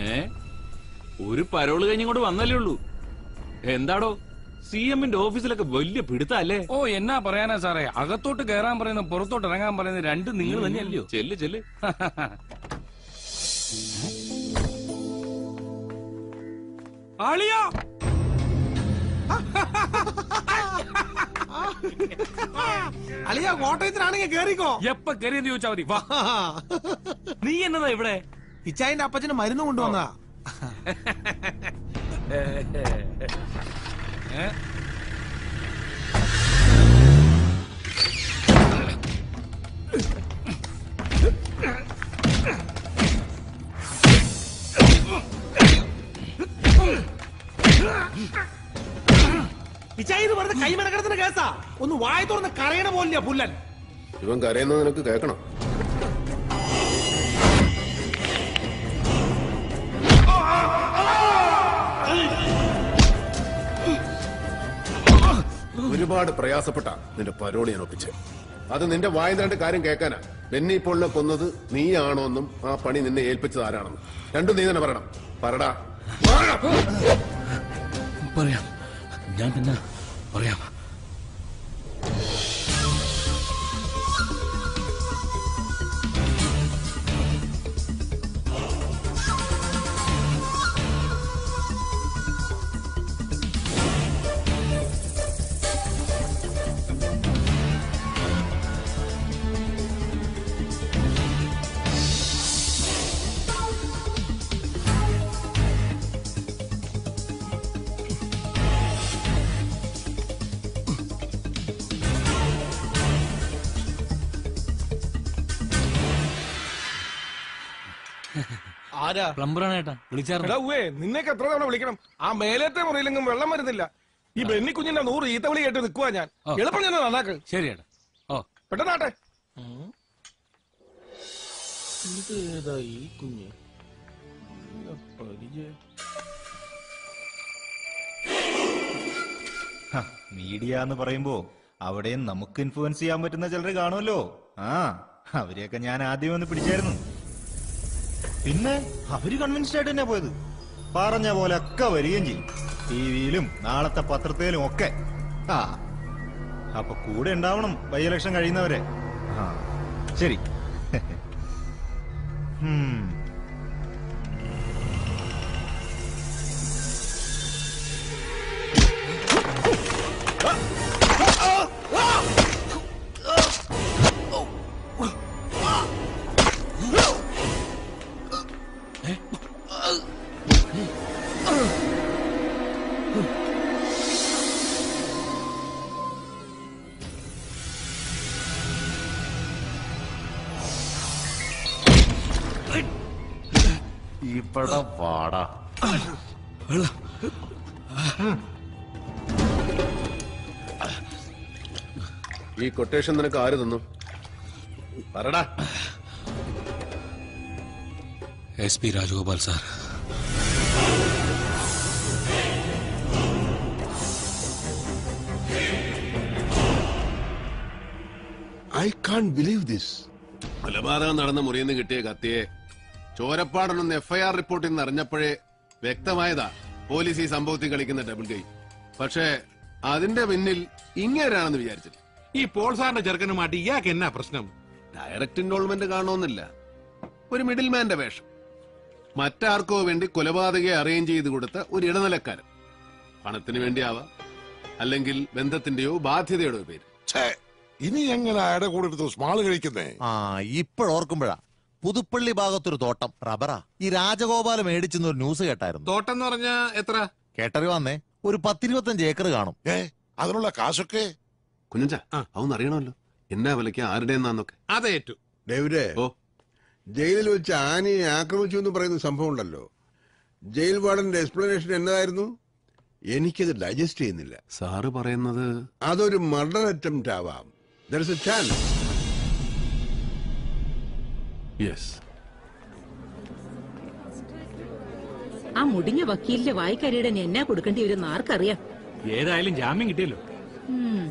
ഏ ഒരു പരോള് കഴിഞ്ഞിങ്ങോട്ട് വന്നല്ലേ ഉള്ളൂ എന്താടോ സി എമ്മിന്റെ ഓഫീസിലൊക്കെ വലിയ പിടുത്തല്ലേ ഓ എന്നാ പറയാനാ സാറേ അകത്തോട്ട് കയറാൻ പറയുന്ന പുറത്തോട്ട് ഇറങ്ങാൻ പറയുന്ന രണ്ടും നിങ്ങൾ തന്നെയല്ലയോ ചെല്ല് ചെല്ല് ആളിയാ അളിയ കോട്ടയത്തിനാണെങ്കിൽ കേറിക്കോ എപ്പ കയറിയെന്ന് ചോദിച്ചാ മതി വാ നീ എന്നതാ ഇവിടെ ഇച്ചായന്റെ അപ്പച്ചന് മരുന്ന് കൊണ്ടുവന്നതാ ഏ? ഇച്ചായി ഇത് വെറുതെ കൈമനക്കിടത്തിന് കേസാ ഒന്ന് വായ തുറന്ന് കരയണ പോലില്ല പുല്ലൻ ഇവൻ കരയുന്നത് നിനക്ക് കേൾക്കണം ഒരുപാട് പ്രയാസപ്പെട്ട നിന്റെ പരോളി ഞാൻ ഒപ്പിച്ച് അത് നിന്റെ വായനാണ്ട് കാര്യം കേൾക്കാനാ ബെന്നി പൊള്ളിനെ കൊന്നത് നീയാണോന്നും ആ പണി നിന്നെ ഏൽപ്പിച്ചത് ആരാണെന്നും രണ്ടും നീ തന്നെ പറയണം പറടാ പറടാ. പറയാം ഞാൻ തന്നെ പറയാം ആരാ പ്ലംബറാണ് ഏട്ടാ വിളിച്ചായിരുന്നു എടാ ഉവേ നിന്നേക്ക് എത്ര തവണ വിളിക്കണം ആ മേലത്തെ മുറിയിലെങ്കിലും വെള്ളം വരുന്നില്ല ഈ ബെന്നി കുഞ്ഞിന്റെ നൂറ് ഈത്തവിളി കേട്ട് നിൽക്കുവാ ഞാൻ ഓ. എളുപ്പം ഞാൻ നന്നാക്ക് ശരി ഏട്ടാ ഓ പെട്ടെന്നാട്ടെ ഈ കുഞ്ഞ് മീഡിയ എന്ന് പറയുമ്പോ അവിടെയും നമുക്ക് ഇൻഫ്ലുവൻസ് ചെയ്യാൻ പറ്റുന്ന ചിലർ കാണുമല്ലോ ആ അവരെയൊക്കെ ഞാൻ ആദ്യം ഒന്ന് പിടിച്ചായിരുന്നു പിന്നെ അവര് കൺവിൻസ്ഡ് ആയിട്ട് തന്നെ പോയത് പറഞ്ഞ പോലെ ഒക്കെ വരികയും ചെയ്യും ടി വിയിലും നാളത്തെ പത്രത്തിലും ഒക്കെ ആ അപ്പൊ കൂടെ ഉണ്ടാവണം ബൈ ഇലക്ഷൻ കഴിയുന്നവരെ ആ ശരി ഹും ഇവിടെ പാടാ ഈ കൊട്ടേഷൻ നിനക്ക് ആര് തന്നു പറടാ S P Rajagopal sir I can't believe this കൊലപാതകം നടന്ന മുറിയിൽ നിന്ന് കിട്ടിയ കത്തിയെ ചോരപ്പാടനൊന്ന് എഫ്ഐആർ റിപ്പോർട്ടിൽ നിന്ന് അറിഞ്ഞപ്പോഴേ വ്യക്തമായതാ പോലീസ് ഈ സംഭവത്തിൽ കളിക്കുന്ന ഡബിൾ ഗെയിം പക്ഷേ അതിന്റെ പിന്നിൽ ഇങ്ങേരാണെന്ന് വിചാരിച്ചില്ല ഈ പോൾ സാറിന്റെ ചെറുക്കനുമായിട്ട് ഇയാൾക്ക് എന്നാ പ്രശ്നം ഡയറക്റ്റ് ഇൻവോൾവ്മെന്റ് കാണുമെന്നില്ല ഒരു മിഡിൽ മാന്റെ വേഷം മറ്റാർക്കോ വേണ്ടി കൊലപാതകയെ അറേഞ്ച് ചെയ്ത് കൊടുത്ത ഒരു ഇടനിലക്കാരൻ പണത്തിന് വേണ്ടിയാവാം അല്ലെങ്കിൽ ബന്ധത്തിന്റെയോ ബാധ്യതയുടെയോ പേര് ഛേ, ഇനി എങ്ങനെ അയാളുടെ കൂടെ എടുത്ത് സ്മാള് കഴിക്കുന്നേ ആ ഇപ്പോഴോർക്കുമ്പോഴാ പുതുപ്പള്ളി ഭാഗത്തൊരു തോട്ടം റബ്ബറാ ഈ രാജഗോപാല മേടിച്ചെന്നൊരു ന്യൂസ് കേട്ടായിരുന്നു തോട്ടം എന്ന് പറഞ്ഞാ എത്ര കേട്ടറി വന്നേ ഒരു പത്തിരുപത്തഞ്ച് ഏക്കർ കാണും ഏ അതിനുള്ള കാശൊക്കെ കുഞ്ഞഞ്ച ആ. അതൊന്നും അറിയണമല്ലോ എന്നാ വിലയ്ക്ക് ആരുടെയെന്നാന്നൊക്കെ അതേറ്റു ഡേവിഡേ ഓ ജയിലിൽ വെച്ച് ആനയെ ആക്രമിച്ചു എന്ന് പറയുന്ന സംഭവം ഉണ്ടല്ലോ ജയിൽ വാർഡന്റെ എക്സ്പ്ലനേഷൻ എന്നതായിരുന്നു എനിക്കത് ഡൈജസ്റ്റ് ചെയ്യുന്നില്ല സാറ് പറയുന്നത് അതൊരു മർഡർ അറ്റംപ്റ്റ് ആവാം there is a chance yes ആ മുടിഞ്ഞ വക്കീലിന്റെ വായിക്കരിയുടെ എന്നാ കൊടുക്കേണ്ടി വരും ആർക്കറിയാം ഏതായാലും ജാമ്യം കിട്ടിയല്ലോ ഉം.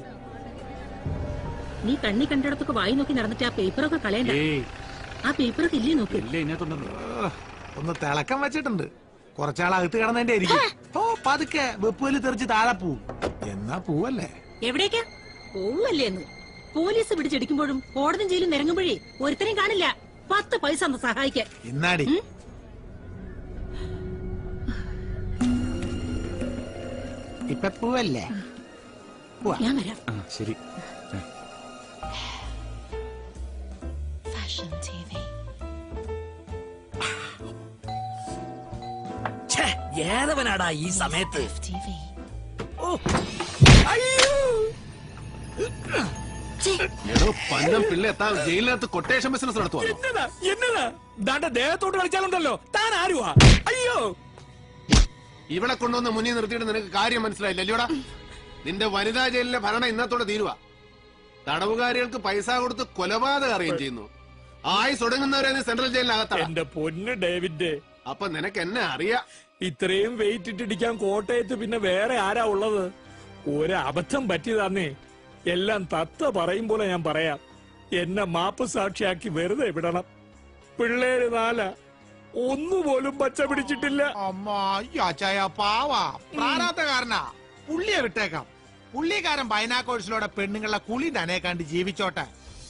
നീ കണ്ണി കണ്ടിടത്തൊക്കെ വായി നോക്കി നടന്നിട്ട് ആ പേപ്പറൊക്കെ കളയണ്ട ഏയ് ആ പേപ്പറൊക്കെ ഇല്ലേ നോക്ക് ഇല്ല ഇതിനകത്തുണ്ടല്ലോ ഒന്ന് തിളക്കം വെച്ചിട്ടുണ്ട് കുറച്ചാൾ അകത്ത് കിടന്നതിന്റെ ആയിരിക്കും ഓ പതുക്കെ വെപ്പുവല് തെറിച്ച് താഴെ പോവും എന്നാ പൂവല്ലേ എവിടേക്കാ പോവല്ലേന്ന് പോലീസ് പിടിച്ചെടുക്കുമ്പോഴും കോടതി ജയിലും നിരങ്ങുമ്പോഴേ ഒരുത്തരെയും കാണില്ല പത്ത് പൈസ ഒന്ന് സഹായിക്കാൻ ഇന്നാടി ഇപ്പൊ പൂവല്ലേ ഞാൻ വരാം ആ ശരി ഏതവനാടാ ഈ സമയത്ത് എടോ പന്നം പിള്ള എത്താ ജയിലിനകത്ത് കൊട്ടേഷൻ ബിസിനസ് നടത്തുവാണോ എന്നതാ എന്നതാ ദാണ്ട ദേഹത്തോട്ട് കളിച്ചാലുണ്ടല്ലോ താൻ ആരുവാ അയ്യോ ഇവിടെ കൊണ്ടുവന്ന് മുന്നിൽ നിർത്തിയിട്ട് നിനക്ക് കാര്യം മനസ്സിലായില്ല അല്ലയോടാ നിന്റെ വനിതാ ജയിലിലെ ഭരണം ഇന്നത്തോടെ തീരുവാ തടവുകാരികൾക്ക് പൈസ കൊടുത്ത് കൊലപാതകം അറിയുകയും ചെയ്യുന്നു ആയുസ് ഒടുങ്ങുന്നവരെ നീ സെൻട്രൽ ജയിലിനകത്താണ് എന്റെ പൊന്ന് ഡേവിഡ് അപ്പൊ നിനക്ക് എന്നെ അറിയാം ഇത്രയും വെയിറ്റ് ഇട്ടിടിക്കാൻ കോട്ടയത്ത് പിന്നെ വേറെ ആരാ ഉള്ളത് ഒരു അബദ്ധം പറ്റിയതാന്നേ എല്ലാം തത്ത പറയും പോലെ ഞാൻ പറയാം എന്നെ മാപ്പ് സാക്ഷിയാക്കി വെറുതെ വിടണം പിള്ളേര് നാല ഒന്നുപോലും പച്ച പിടിച്ചിട്ടില്ല അമ്മാച്ചായ പാവാ പ്രാരാബ്ധകാരനാ പുള്ളിയെ വിട്ടേക്കാം പുള്ളിക്കാരൻ ബൈനാക്കോഴ്സിലൂടെ പെണ്ണുങ്ങളെ കുളി നനയെ ജീവിച്ചോട്ടെ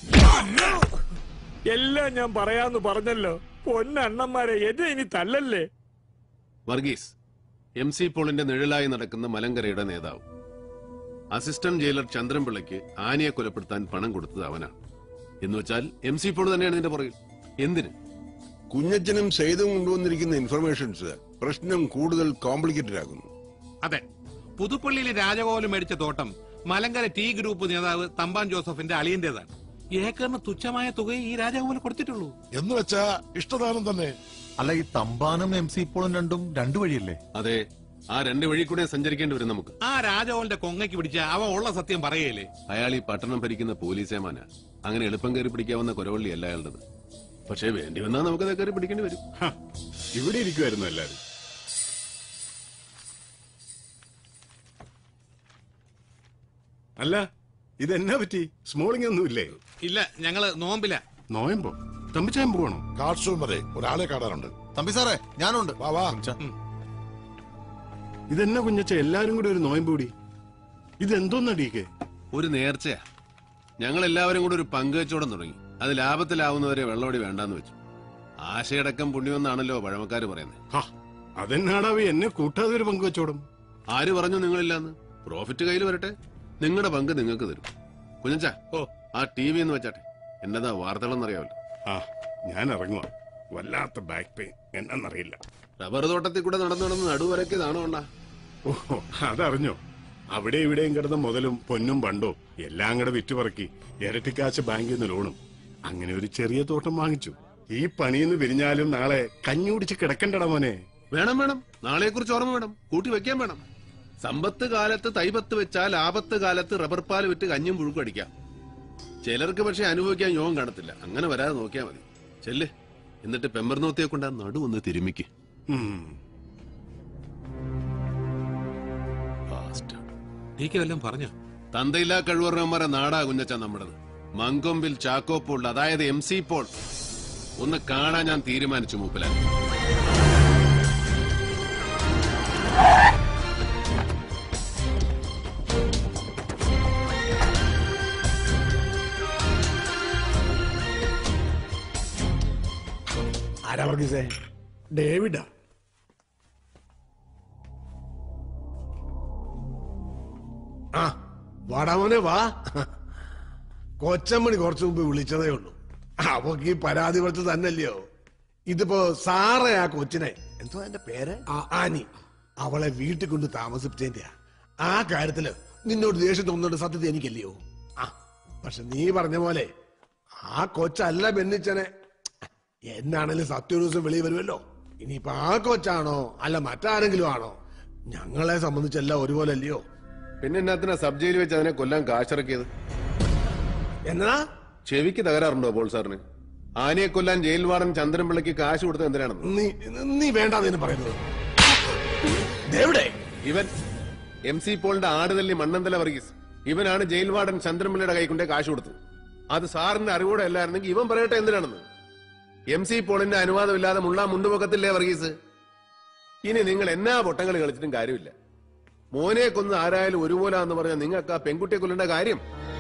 എല്ലാം ഞാൻ പറയാന്ന് പറഞ്ഞല്ലോ പൊന്നണ്ണന്മാരെ എന്നെ ഇനി തല്ലല്ലേ വർഗീസ് എം സി പോളിന്റെ നിഴലായി നടക്കുന്ന മലങ്കരയുടെ നേതാവ് അസിസ്റ്റന്റ് ജയിലർ ചന്ദ്രൻപിള്ളയ്ക്ക് ആനയെ കൊലപ്പെടുത്താൻ പണം കൊടുത്തത് അവനാണ് എന്ന് വെച്ചാൽ എം സി പോൾ തന്നെയാണ് ഇതിന്റെ പുറകിൽ എന്തിന് കുഞ്ഞച്ചനും സെയ്തും കൊണ്ടുവന്നിരിക്കുന്ന ഇൻഫർമേഷൻസ് പ്രശ്നം കൂടുതൽ കോംപ്ലിക്കേറ്റഡ് ആകുന്നു അതെ പുതുപ്പള്ളിയിലെ രാജകോലം മേടിച്ച തോട്ടം മലങ്കര ടി ഗ്രൂപ്പ് നേതാവ് തമ്പാൻ ജോസഫിന്റെ അളിയന്റേതാണ് ഏക്കറിന് തുച്ഛമായ തുകയെ ഈ രാജകോലം കൊടുത്തിട്ടുള്ളൂ എന്ന് വെച്ചാ ഇഷ്ടദാനം തന്നെ അല്ല ഈ തമ്പാനും എം സി പോളും രണ്ടും രണ്ടു വഴിയല്ലേ അതെ ആ രണ്ട് വഴി കൂടെ സഞ്ചരിക്കേണ്ടി വരും നമുക്ക് ആ രാജകോലിന്റെ കൊങ്ങയ്ക്ക് പിടിച്ച അവ ഉള്ള സത്യം പറയല്ലേ അയാൾ ഈ പട്ടണം ഭരിക്കുന്ന പോലീസേമാന അങ്ങനെ എളുപ്പം കയറി പിടിക്കാവുന്ന കുരവള്ളി അല്ല അയാളുടേത് പക്ഷേ വേണ്ടി വന്നാൽ നമുക്കത് കയറി പിടിക്കേണ്ടി വരും ഇവിടെ ഇരിക്കുമായിരുന്നു എല്ലാരും അല്ല ഇതെന്നാ പറ്റി സ്മോളിംഗ് ഒന്നുമില്ലേ ഇല്ല ഞങ്ങള് നോമ്പില നോയമ്പോ തമ്പിച്ചായം പോകണോ കാർഷൂം വരെ ഒരാളെ കാണാനുണ്ട് തമ്പി സാറേ ഞാനുണ്ട് വാ വാ ഇതെന്നാ കുഞ്ഞച്ച എല്ലാരും കൂടി ഒരു നോയമ്പ് കൂടി ഇതെന്തോന്നാ ഡീക്കെ ഒരു നേർച്ചയാ ഞങ്ങൾ എല്ലാവരും കൂടെ ഒരു പങ്കുവെച്ചോടം തുടങ്ങി അത് ലാഭത്തിലാവുന്നവരെ വെള്ളമടി വേണ്ടാന്ന് വെച്ചു ആശയടക്കം പുണ്യമെന്നാണല്ലോ പഴമക്കാര് പറയുന്നത് അതെന്നാടാവി എന്നെ കൂട്ടാതെ ഒരു പങ്കുവെച്ചോടും ആര് പറഞ്ഞു നിങ്ങളില്ലാന്ന് പ്രോഫിറ്റ് കയ്യിൽ വരട്ടെ നിങ്ങളുടെ പങ്ക് നിങ്ങൾക്ക് തരും കുഞ്ഞച്ചാ ഓ ആ ടി വി എന്ന് വെച്ചാട്ടെ എന്നതാ വാർത്തകളെന്നറിയാമല്ലോ ആ ഞാൻ ഇറങ്ങുക വല്ലാത്ത ബാക്ക് പെയിൻ എന്നാന്നറിയില്ല റബ്ബർ തോട്ടത്തിൽ കൂടെ നടന്നു നടന്ന് നടുവരക്കിയതാണോ അണ്ണാ ഓ അതറിഞ്ഞോ അവിടെ ഇവിടെയും കിടന്ന മുതലും പൊന്നും പണ്ടോ എല്ലാം കൂടെ വിറ്റുപറക്കി ഇരട്ടിക്കാശ് ബാങ്കിൽ നിന്ന് ലോണും അങ്ങനെ ഒരു ചെറിയ തോട്ടം വാങ്ങിച്ചു ഈ പണിയിന്ന് പിരിഞ്ഞാലും നാളെ കഞ്ഞി കുടിച്ച് കിടക്കണ്ടടാ മോനെ വേണം വേണം നാളെ കുറിച്ച് ഓർമ്മ വേണം കൂട്ടി വെക്കാൻ വേണം സമ്പത്ത് കാലത്ത് തൈപത്ത് വെച്ചാൽ ആപത്ത് കാലത്ത് റബ്ബർ പാൽ വിറ്റ് കഞ്ഞും പുഴുക്കും അടിക്കാം ചിലർക്ക് പക്ഷെ അനുഭവിക്കാൻ യോഗം കാണത്തില്ല അങ്ങനെ വരാതെ നോക്കിയാ മതി ചെല്ല് എന്നിട്ട് പെമ്പർനോത്തിയെ കൊണ്ട് ആ നടു ഒന്ന് തിരുമിക്ക് ടിക്ക് വല്ലതും പറഞ്ഞോ തന്തയില്ലാ കഴിവറന്മാരെ നാടാ കുഞ്ഞച്ച നമ്മുടേത് മങ്കൊമ്പിൽ ചാക്കോ പോൾ അതായത് എം സി പോൾ ഒന്ന് കാണാൻ ഞാൻ തീരുമാനിച്ചു മൂപ്പിലാൻ ആരാ വർഗീസേ ഡേവിഡാ ആ വാടാമോനെ വാ കൊച്ചമ്മണി കുറച്ചു മുമ്പ് വിളിച്ചതേ ഉള്ളൂ അവക്ക് ഈ പരാതി കൊടുത്ത് തന്നല്ലയോ ഇതിപ്പോ സാറേ ആ കൊച്ചിനെ എന്തോ അതിന്റെ പേര് ആ, ആനി അവളെ വീട്ടിൽ കൊണ്ട് താമസിപ്പിച്ചതിന്റെയാ ആ കാര്യത്തില് നിന്നോട് ദേഷ്യം തോന്നുന്നുണ്ട് സത്യത എനിക്കല്ലയോ ആ പക്ഷെ നീ പറഞ്ഞ പോലെ ആ കൊച്ചല്ല ബെന്നിച്ചനെ എന്നാണേലും സത്യ ഒരു ദിവസം വെളിയിൽ വരുമല്ലോ ഇനിയിപ്പൊ ആ കൊച്ചാണോ അല്ല മറ്റാരെങ്കിലും ആണോ ഞങ്ങളെ സംബന്ധിച്ചെല്ലാം ഒരുപോലെ അല്ലയോ പിന്നെ എന്നാത്തിനാ സബ് ജയിലിൽ വെച്ച് അതിനെ കൊല്ലാൻ കാശിറക്കിയത് എന്നാ ചെവിക്ക് തകരാറുണ്ടോ പോൾ സാറിന് ആനയെ കൊല്ലാൻ ജയിൽ വാർഡൻ ചന്ദ്രൻപിള്ളയ്ക്ക് കാശ് കൊടുത്തത് എന്തിനാണെന്ന് നീ നീ വേണ്ടാന്ന് പറയുന്നത് ദേവിടെ ഇവൻ എം സി പോളിന്റെ ആടുതല്ലി മണ്ണന്തല വർഗീസ് ഇവനാണ് ജയിൽ വാർഡൻ ചന്ദ്രൻപിള്ളയുടെ കൈ കൊണ്ടേ കാശ് കൊടുത്തത് അത് സാറിന്റെ അറിവോടെ അല്ലായിരുന്നെങ്കിൽ ഇവൻ പറയട്ടെ എന്തിനാണെന്ന് എം സി പോളിന്റെ അനുവാദമില്ലാതെ മുള്ളാൻ മുണ്ടുപൊക്കത്തില്ലേ വർഗീസ് ഇനി നിങ്ങൾ എന്നാ പൊട്ടങ്ങൾ കളിച്ചിട്ടും കാര്യമില്ല മോനെ കൊന്ന് ആരായാലും ഒരുപോലാന്ന് പറഞ്ഞാൽ നിങ്ങൾക്ക് ആ പെൺകുട്ടിയെ കൊല്ലേണ്ട കാര്യം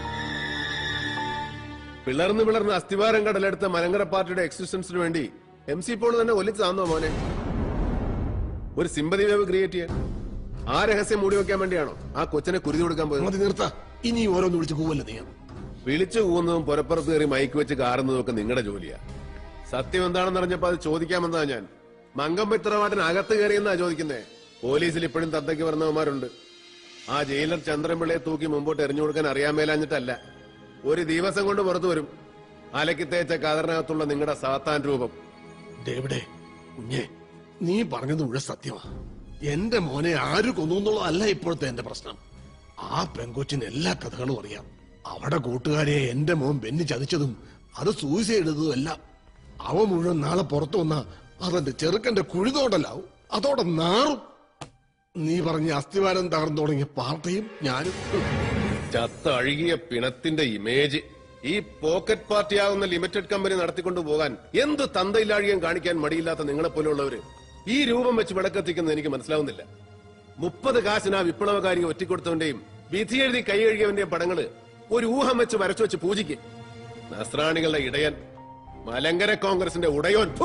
പിളർന്ന് പിളർന്ന് അസ്ഥിവാരം കടലെടുത്ത മലങ്കര പാർട്ടിയുടെ എക്സിസ്റ്റൻസിന് വേണ്ടി എം സി പോൾ തന്നെ ഒലിച്ചാന്നോ മോനെ ഒരു സിമ്പതി വേവ് ക്രിയേറ്റ് ചെയ്യാൻ ആ രഹസ്യം മൂടി വെക്കാൻ വേണ്ടിയാണോ ആ കൊച്ചിനെ കുരുതി കൊടുക്കാൻ പോയത് മതി നിർത്ത ഇനി ഓരോന്ന് വിളിച്ച് കൂവല്ല നീ വിളിച്ചു പോകുന്നതും പുറപ്പുറത്ത് കയറി മൈക്ക് വെച്ച് കാറുന്നതും ഒക്കെ നിങ്ങളുടെ ജോലിയാ സത്യം എന്താണെന്ന് അറിഞ്ഞപ്പോ അത് ചോദിക്കാമെന്നാ ഞാൻ മങ്കമ്പത്തിറവാട്ടിന് അകത്ത് കയറിയെന്നാ ചോദിക്കുന്നേ പോലീസിൽ ഇപ്പോഴും തത്തയ്ക്ക് പറഞ്ഞവന്മാരുണ്ട് ആ ജയിലർ ചന്ദ്രൻപിള്ളയെ തൂക്കി മുമ്പോട്ട് എറിഞ്ഞു കൊടുക്കാൻ അറിയാൻ മേലാഞ്ഞിട്ടല്ല ഒരു ദിവസം കൊണ്ട് പുറത്തു വരും അലക്കി തേച്ച കതറിനകത്തുള്ള നിങ്ങളുടെ സാത്താൻ രൂപം ഡേവിഡേ കുഞ്ഞെ നീ പറഞ്ഞത് മുഴുവൻ സത്യമാ എന്റെ മോനെ ആര് കൊന്നു എന്നുള്ളതല്ല ഇപ്പോഴത്തെ എന്റെ പ്രശ്നം ആ പെങ്കൊച്ചിന് എല്ലാ കഥകളും അറിയാം അവിടെ കൂട്ടുകാരെ എന്റെ മോൻ ബെന്നി ചതിച്ചതും അത് സൂയിസൈഡ് ചെയ്തതും എല്ലാം അവ മുഴുവൻ നാളെ പുറത്തു വന്ന അതെന്റെ ചെറുക്കന്റെ കുഴിതോടലാവും അതോടെ നാറും നീ പറഞ്ഞ അസ്ഥിവാരം തകർന്നു തുടങ്ങിയ പാർട്ടിയും ഞാനും ചത്ത അഴുകിയ പിണത്തിന്റെ ഇമേജ് ഈ പോക്കറ്റ് പാർട്ടിയാകുന്ന ലിമിറ്റഡ് കമ്പനി നടത്തിക്കൊണ്ടു പോകാൻ എന്ത് തന്തയിലാഴികം കാണിക്കാൻ മടിയില്ലാത്ത നിങ്ങളെ പോലെയുള്ളവര് ഈ രൂപം വെച്ച് വിളക്കെത്തിക്കുന്നത് എനിക്ക് മനസ്സിലാവുന്നില്ല മുപ്പത് കാശിന് ആ വിപ്ലവകാരി ഒറ്റിക്കൊടുത്തവന്റെയും വിധി എഴുതി കൈ കഴുകിയവന്റെയും പടങ്ങള് ഒരു ഊഹം വെച്ച് വരച്ചു വെച്ച് പൂജിക്ക് നസ്രാണികളുടെ ഇടയൻ മലങ്കര കോൺഗ്രസിന്റെ ഉടയോൻ ഫു!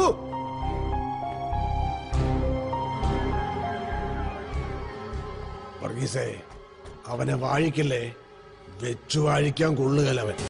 വർഗീസേ അവനെ വാഴിക്കല്ലേ വെച്ചു വാഴിക്കാൻ കൊള്ളുകലവൻ